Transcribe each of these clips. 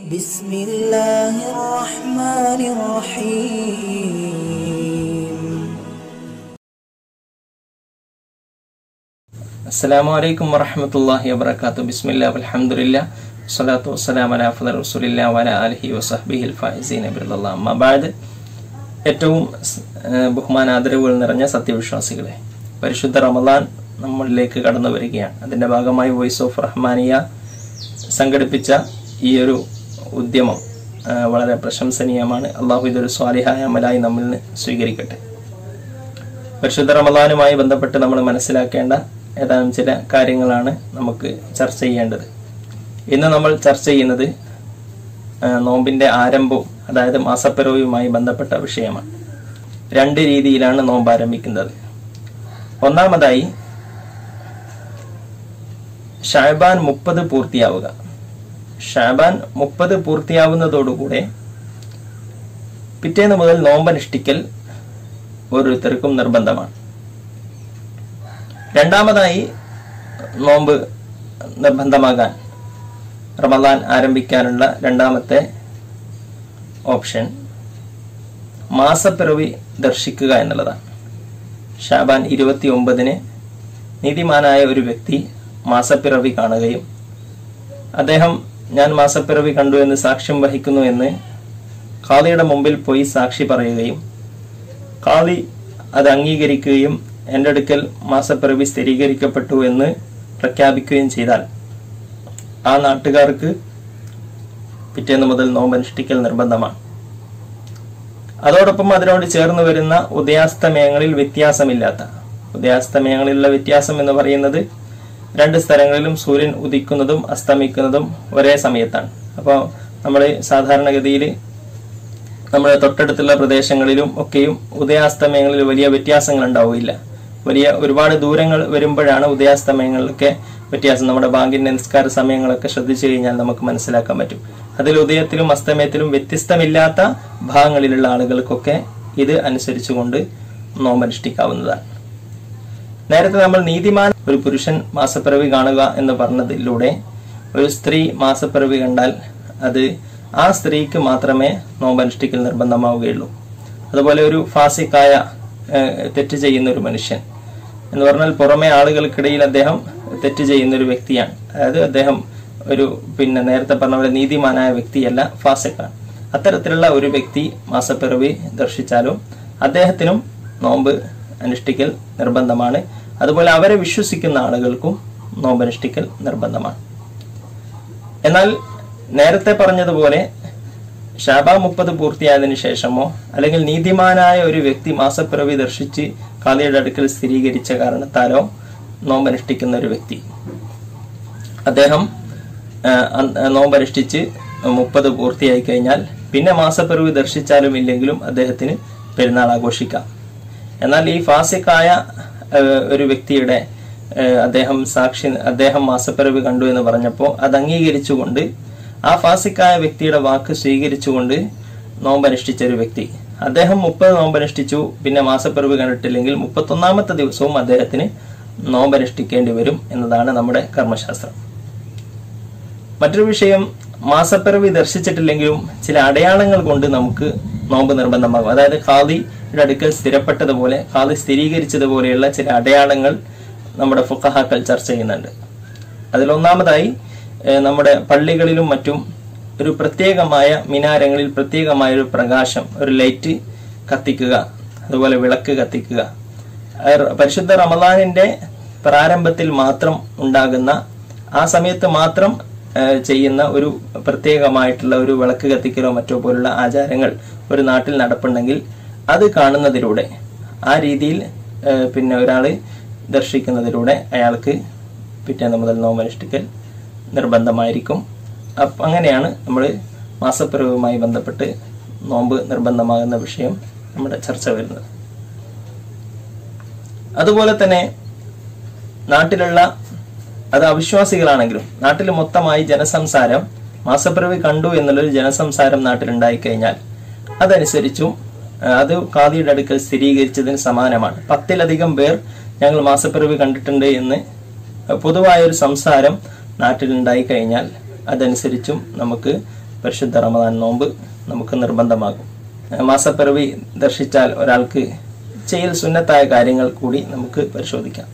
بسم الله الرحمن الرحيم അസ്സലാമു അലൈക്കും വറഹ്മത്തുള്ളാഹി വബറകാത്തു ബിസ്മില്ലാ വൽഹംദുലില്ലാ സ്വലാത്തു വസ്സലാമു അലാ അഫ്ദൽ റസൂലില്ലാ വഅലാ ആലിഹി വസഹ്ബിഹിൽ ഫായിസീന ബിറല്ലാഹ് അമ്മാ ബഅദ് ഏറ്റവും സ്- ഏഹ് ബഹുമാനാദരവുകൾ നിറഞ്ഞ സത്യവിശ്വാസികളെ പരിശുദ്ധ റമദാൻ നമ്മളിലേക്ക് കടന്നു വരികയാണ് അതിന്റെ ഭാഗമായി വോയിസ് ഓഫ് റഹ്മാനിയ സംഘടിപ്പിച്ച ഈ ഒരു ഉദ്യമം ഏഹ് വളരെ പ്രശംസനീയമാണ് അള്ളാഹു ഇതൊരു സ്വാലിഹായ അമലായി നമ്മിൽ നിന്ന് സ്വീകരിക്കട്ടെ പരിശുദ്ധ റമദാനുമായി ബന്ധപ്പെട്ട് നമ്മൾ മനസ്സിലാക്കേണ്ട ഏതാനും ചില കാര്യങ്ങളാണ് നമുക്ക് ചർച്ച ചെയ്യേണ്ടത് ഇന്ന് നമ്മൾ ചർച്ച ചെയ്യുന്നത് ആ, നോമ്പിന്റെ ആരംഭവും അതായത് മാസപ്പിറവിയുമായി ബന്ധപ്പെട്ട വിഷയമാണ് രണ്ട് രീതിയിലാണ് നോമ്പ് ആരംഭിക്കുന്നത് ഒന്നാമതായി ഷാബാൻ മുപ്പത് പൂർത്തിയാവുക ഷാബാൻ മുപ്പത് പൂർത്തിയാവുന്നതോടുകൂടെ പിറ്റേന്ന് മുതൽ നോമ്പനുഷ്ഠിക്കൽ ഓരോരുത്തർക്കും നിർബന്ധമാണ് രണ്ടാമതായി നോമ്പ് നിർബന്ധമാകാൻ റമദാൻ ആരംഭിക്കാനുള്ള രണ്ടാമത്തെ ഓപ്ഷൻ മാസപ്പിറവി ദർശിക്കുക എന്നുള്ളതാണ് ഷാബാൻ ഇരുപത്തി ഒമ്പതിന് നീതിമാനായ ഒരു വ്യക്തി മാസപ്പിറവി കാണുകയും അദ്ദേഹം ഞാൻ മാസപ്പിറവി കണ്ടു എന്ന് സാക്ഷ്യം വഹിക്കുന്നു എന്ന് ഖാദിയുടെ മുമ്പിൽ പോയി സാക്ഷി പറയുകയും ഖാദി അത് അംഗീകരിക്കുകയും എൻ്റെ അടുക്കൽ മാസപ്പിറവി സ്ഥിരീകരിക്കപ്പെട്ടു എന്ന് പ്രഖ്യാപിക്കുകയും ചെയ്താൽ ആ നാട്ടുകാർക്ക് പിറ്റേന്ന് മുതൽ നോമ്പനുഷ്ഠിക്കൽ നിർബന്ധമാണ് അതോടൊപ്പം അതിനോട് ചേർന്ന് വരുന്ന ഉദയാസ്തമയങ്ങളിൽ വ്യത്യാസമില്ലാത്ത ഉദയാസ്തമയങ്ങളിലുള്ള വ്യത്യാസം എന്ന് പറയുന്നത് രണ്ട് സ്ഥലങ്ങളിലും സൂര്യൻ ഉദിക്കുന്നതും അസ്തമിക്കുന്നതും ഒരേ സമയത്താണ് അപ്പോൾ നമ്മൾ സാധാരണഗതിയിൽ നമ്മുടെ തൊട്ടടുത്തുള്ള പ്രദേശങ്ങളിലും ഒക്കെയും ഉദയാസ്തമയങ്ങളിൽ വലിയ വ്യത്യാസങ്ങൾ ഉണ്ടാവില്ല വലിയ ഒരുപാട് ദൂരങ്ങൾ വരുമ്പോഴാണ് ഉദയാസ്തമയങ്ങളിലൊക്കെ വ്യത്യാസം നമ്മുടെ ബാങ്കിന്റെ നിസ്കാര സമയങ്ങളൊക്കെ ശ്രദ്ധിച്ചു കഴിഞ്ഞാൽ നമുക്ക് മനസ്സിലാക്കാൻ പറ്റും അതിൽ ഉദയത്തിലും അസ്തമയത്തിലും വ്യത്യസ്തമില്ലാത്ത ഭാഗങ്ങളിലുള്ള ആളുകൾക്കൊക്കെ ഇത് അനുസരിച്ചുകൊണ്ട് നോമ്പനുഷ്ഠിക്കാവുന്നതാണ് നേരത്തെ നമ്മൾ നീതിമാൻ ഒരു പുരുഷൻ മാസപ്പിറവി കാണുക എന്ന് പറഞ്ഞതിലൂടെ ഒരു സ്ത്രീ മാസപ്പിറവി കണ്ടാൽ അത് ആ സ്ത്രീക്ക് മാത്രമേ നോമ്പനുഷ്ഠിക്കൽ നിർബന്ധമാവുകയുള്ളൂ അതുപോലെ ഒരു ഫാസിക്കായ ഏഹ്, തെറ്റ് ചെയ്യുന്ന ഒരു മനുഷ്യൻ എന്ന് പറഞ്ഞാൽ പുറമെ ആളുകൾക്കിടയിൽ അദ്ദേഹം തെറ്റ് ചെയ്യുന്ന ഒരു വ്യക്തിയാണ് അതായത് അദ്ദേഹം ഒരു പിന്നെ നേരത്തെ പറഞ്ഞ പോലെ നീതിമാനായ വ്യക്തിയല്ല ഫാസിക്കാണ് അത്തരത്തിലുള്ള ഒരു വ്യക്തി മാസപ്പിറവി ദർശിച്ചാലും അദ്ദേഹത്തിനും നോമ്പ് അനുഷ്ഠിക്കൽ നിർബന്ധമാണ് അതുപോലെ അവരെ വിശ്വസിക്കുന്ന ആളുകൾക്കും നോമ്പ് അനുഷ്ഠിക്കൽ നിർബന്ധമാണ് എന്നാൽ നേരത്തെ പറഞ്ഞതുപോലെ ഷാബ മുപ്പത് പൂർത്തിയായതിനു ശേഷമോ അല്ലെങ്കിൽ നീതിമാനായ ഒരു വ്യക്തി മാസപ്പിറവി ദർശിച്ച് കാളിയുടെ അടുക്കൽ സ്ഥിരീകരിച്ച കാരണത്താലോ നോമ്പനുഷ്ഠിക്കുന്ന ഒരു വ്യക്തി അദ്ദേഹം ആ, അന്ന് നോമ്പനുഷ്ഠിച്ച് മുപ്പത് പൂർത്തിയായി കഴിഞ്ഞാൽ പിന്നെ മാസപ്പിറവി ദർശിച്ചാലും ഇല്ലെങ്കിലും അദ്ദേഹത്തിന് പെരുന്നാൾ ആഘോഷിക്കാം എന്നാൽ ഈ ഫാസിക്കായ ആ, ഒരു വ്യക്തിയുടെ ആ, അദ്ദേഹം സാക്ഷി അദ്ദേഹം മാസപ്പിറവി കണ്ടു എന്ന് പറഞ്ഞപ്പോൾ അത് അംഗീകരിച്ചുകൊണ്ട് ആ ഫാസിക്കായ വ്യക്തിയുടെ വാക്ക് സ്വീകരിച്ചുകൊണ്ട് നോമ്പനുഷ്ഠിച്ച ഒരു വ്യക്തി അദ്ദേഹം മുപ്പത് നോമ്പനുഷ്ഠിച്ചു പിന്നെ മാസപ്പിറവി കണ്ടിട്ടില്ലെങ്കിൽ മുപ്പത്തൊന്നാമത്തെ ദിവസവും അദ്ദേഹത്തിന് നോമ്പനുഷ്ഠിക്കേണ്ടി വരും എന്നതാണ് നമ്മുടെ കർമ്മശാസ്ത്രം മറ്റൊരു വിഷയം മാസപ്പിറവി ദർശിച്ചിട്ടില്ലെങ്കിലും ചില അടയാളങ്ങൾ കൊണ്ട് നമുക്ക് നോമ്പ് നിർബന്ധമാകും അതായത് ഖാദിയുടെ അടുക്കൽ സ്ഥിരപ്പെട്ടതുപോലെ ഖാദി സ്ഥിരീകരിച്ചതുപോലെയുള്ള ചില അടയാളങ്ങൾ നമ്മുടെ ഫുഖഹാക്കൾ ചർച്ച ചെയ്യുന്നുണ്ട് അതിലൊന്നാമതായി ഏഹ്, നമ്മുടെ പള്ളികളിലും മറ്റും ഒരു പ്രത്യേകമായ മിനാരങ്ങളിൽ പ്രത്യേകമായ ഒരു പ്രകാശം ഒരു ലൈറ്റ് കത്തിക്കുക അതുപോലെ വിളക്ക് കത്തിക്കുക അഹ് പരിശുദ്ധ റമദാനിന്റെ പ്രാരംഭത്തിൽ മാത്രം ഉണ്ടാകുന്ന ആ സമയത്ത് മാത്രം ഏഹ്, ചെയ്യുന്ന ഒരു പ്രത്യേകമായിട്ടുള്ള ഒരു വിളക്ക് കത്തിക്കലോ മറ്റോ പോലുള്ള ആചാരങ്ങൾ ഒരു നാട്ടിൽ നടപ്പുണ്ടെങ്കിൽ അത് കാണുന്നതിലൂടെ ആ രീതിയിൽ ഏഹ്, പിന്നെ ഒരാൾ ദർശിക്കുന്നതിലൂടെ അയാൾക്ക് പിറ്റേന്ന് മുതൽ നോമ്പനുഷ്ഠിക്കൽ നിർബന്ധമായിരിക്കും അപ്പം അങ്ങനെയാണ് നമ്മൾ മാസപ്പിറവുമായി ബന്ധപ്പെട്ട് നോമ്പ് നിർബന്ധമാകുന്ന വിഷയം നമ്മുടെ ചർച്ച വരുന്നത് അതുപോലെ തന്നെ നാട്ടിലുള്ള അത് അവിശ്വാസികളാണെങ്കിലും നാട്ടിൽ മൊത്തമായി ജനസംസാരം മാസപ്പിറവി കണ്ടു എന്നുള്ളൊരു ജനസംസാരം നാട്ടിലുണ്ടായി കഴിഞ്ഞാൽ അതനുസരിച്ചും ആ, അത് ഖാദിയുടെ അടുക്കൽ സ്ഥിരീകരിച്ചതിന് സമാനമാണ് പത്തിലധികം പേർ ഞങ്ങൾ മാസപ്പിറവി കണ്ടിട്ടുണ്ട് എന്ന് പൊതുവായ ഒരു സംസാരം നാട്ടിലുണ്ടായി കഴിഞ്ഞാൽ അതനുസരിച്ചും നമുക്ക് പരിശുദ്ധ റമദാൻ നോമ്പ് നമുക്ക് നിർബന്ധമാകും മാസപ്പിറവി ദർശിച്ചാൽ ഒരാൾക്ക് ചെയ്യൽ സുന്നത്തായ കാര്യങ്ങൾ കൂടി നമുക്ക് പരിശോധിക്കാം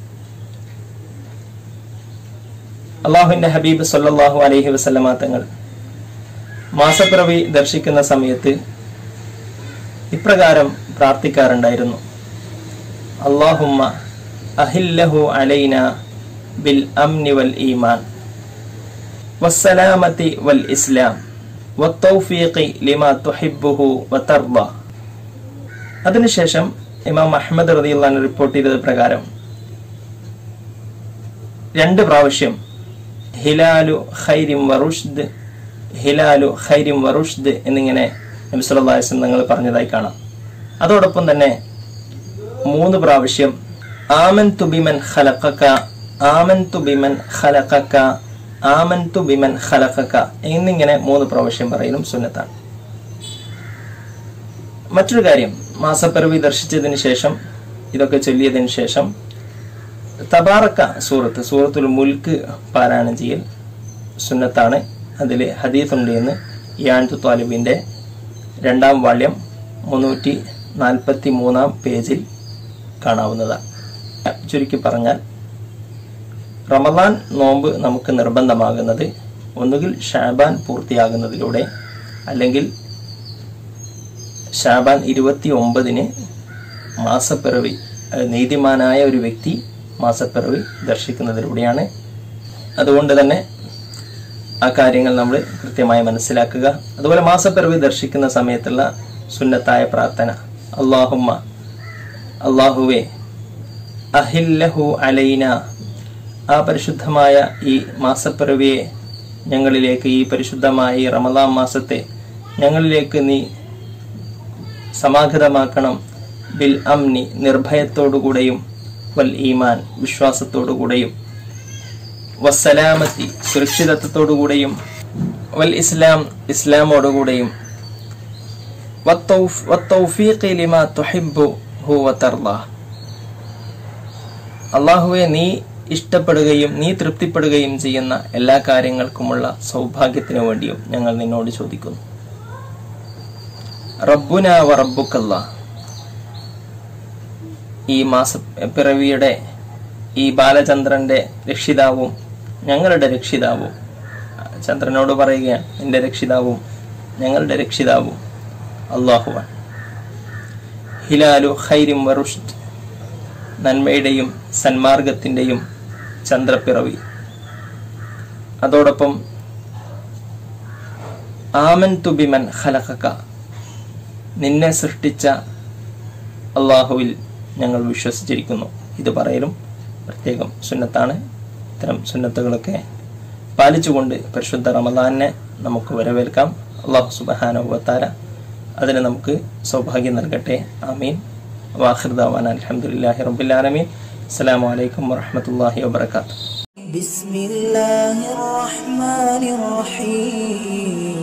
അള്ളാഹുവിന്റെ ഹബീബ് സല്ലല്ലാഹു അലൈഹി വസല്ലമ തങ്ങൾ മാസപ്പിറവി ദർശിക്കുന്ന സമയത്ത് ഇപ്രകാരം പ്രാർത്ഥിക്കാറുണ്ടായിരുന്നു അള്ളാഹുമ്മ അഹില്ലഹു അലൈന ബിൽ അംനി വൽ ഈമാൻ വസ്സലാമത്തി വൽ ഇസ്ലാം വത്തൗഫീഖി ലിമാ തുഹിബ്ബുഹു വതർദ അതിനുശേഷം ഇമാം അഹമ്മദ് റളിയല്ലാഹു അൻഹു റിപ്പോർട്ട് ചെയ്തത് പ്രകാരം രണ്ട് പ്രാവശ്യം ഹിലാലു ഖൈരിം വറുഷ്ദ് ഹിലാലു ഖൈരിം വറുഷ്ദ് എന്നിങ്ങനെ നബി സല്ലല്ലാഹു അലൈഹി വസല്ലം തങ്ങൾ പറഞ്ഞതായി കാണാം അതോടൊപ്പം തന്നെ മൂന്ന് പ്രാവശ്യം ആമൻതു ബിമൻ ഖലഖക ആമൻതു ബിമൻ ഖലഖക ആമൻതു ബിമൻ ഖലഖക എന്നിങ്ങനെ മൂന്ന് പ്രാവശ്യം പറയലും സുന്നത്താണ് മറ്റൊരു കാര്യം മാസപ്പിറവി ദർശിച്ചതിന് ശേഷം ഇതൊക്കെ ചൊല്ലിയതിന് ശേഷം തബാറക്ക സൂറത്ത് സൂറത്തുൽ മുൽക്ക് പാരായണം ചെയ്യൽ സുന്നത്താണ് അതിൽ ഹദീസുണ്ട് എന്ന് ഇയാൻതു താലിബിൻ്റെ രണ്ടാം വാള്യം മുന്നൂറ്റി നാൽപ്പത്തി മൂന്നാം പേജിൽ കാണാവുന്നതാണ് ചുരുക്കി പറഞ്ഞാൽ റമദാൻ നോമ്പ് നമുക്ക് നിർബന്ധമാകുന്നത് ഒന്നുകിൽ ഷാബാൻ പൂർത്തിയാകുന്നതിലൂടെ അല്ലെങ്കിൽ ഷാബാൻ ഇരുപത്തി ഒമ്പതിന് മാസപ്പിറവി അത് നീതിമാനായ ഒരു വ്യക്തി മാസപ്പിറവി ദർശിക്കുന്നതിലൂടെയാണ് അതുകൊണ്ട് തന്നെ ആ കാര്യങ്ങൾ നമ്മൾ കൃത്യമായി മനസ്സിലാക്കുക അതുപോലെ മാസപ്പിറവി ദർശിക്കുന്ന സമയത്തുള്ള സുന്നത്തായ പ്രാർത്ഥന അള്ളാഹുമ്മ അള്ളാഹുവേ അഹില്ലഹു അലൈന ആ പരിശുദ്ധമായ ഈ മാസപ്പിറവിയെ ഞങ്ങളിലേക്ക് ഈ പരിശുദ്ധമായ ഈ റമദാൻ മാസത്തെ ഞങ്ങളിലേക്ക് നീ സമാഗതമാക്കണം ബിൽ അംനി നിർഭയത്തോടുകൂടെയും വൽ ഈമാൻ വിശ്വാസത്തോടുകൂടെയും വസ്സലാമത്തി സുരക്ഷിതത്വത്തോടുകൂടെയും വൽ ഇസ്ലാം ഇസ്ലാമോടുകൂടെയും വത്തൗഫ്- വത്തൗഫീഖി ലിമാ തുഹിബ്ബുഹു വതർദാ. അള്ളാഹുവെ നീ ഇഷ്ടപ്പെടുകയും നീ തൃപ്തിപ്പെടുകയും ചെയ്യുന്ന എല്ലാ കാര്യങ്ങൾക്കുമുള്ള സൗഭാഗ്യത്തിനു വേണ്ടിയും ഞങ്ങൾ നിന്നോട് ചോദിക്കുന്നു റബ്ബുന വ റബ്ബുക്കല്ല ഈ മാസ പിറവിയുടെ ഈ ബാലചന്ദ്രന്റെ രക്ഷിതാവും ഞങ്ങളുടെ രക്ഷിതാവും ചന്ദ്രനോട് പറയുകയാണ് എൻ്റെ രക്ഷിതാവും ഞങ്ങളുടെ രക്ഷിതാവും അള്ളാഹുവാൻ ഹിലാലു ഖൈരിം വറുഷ്ദ് നന്മയുടെയും സന്മാർഗത്തിൻ്റെയും ചന്ദ്രപ്പിറവി അതോടൊപ്പം ആമൻ തുബിമൻ ഖലഖക നിന്നെ സൃഷ്ടിച്ച അള്ളാഹുവിൽ ഞങ്ങൾ വിശ്വസിച്ചിരിക്കുന്നു ഇത് പറയലും പ്രത്യേകം സുന്നത്താണ് ഇത്തരം സുന്നത്തുകളൊക്കെ പാലിച്ചുകൊണ്ട് പരിശുദ്ധ റമദാനെ നമുക്ക് വരവേൽക്കാം അള്ളാഹു സുബഹാനുഭവത്താല അതിന് നമുക്ക് സൗഭാഗ്യം നൽകട്ടെ ആമീൻ വാഹിർദാവാൻ അലഹമുല്ലാഹി റബുല്ലാലമീൻ അസ്സാം വലൈക്കും വാഹമത്തല്ലാഹി വാബർക്കാത്തു بسم الله الرحمن الرحيم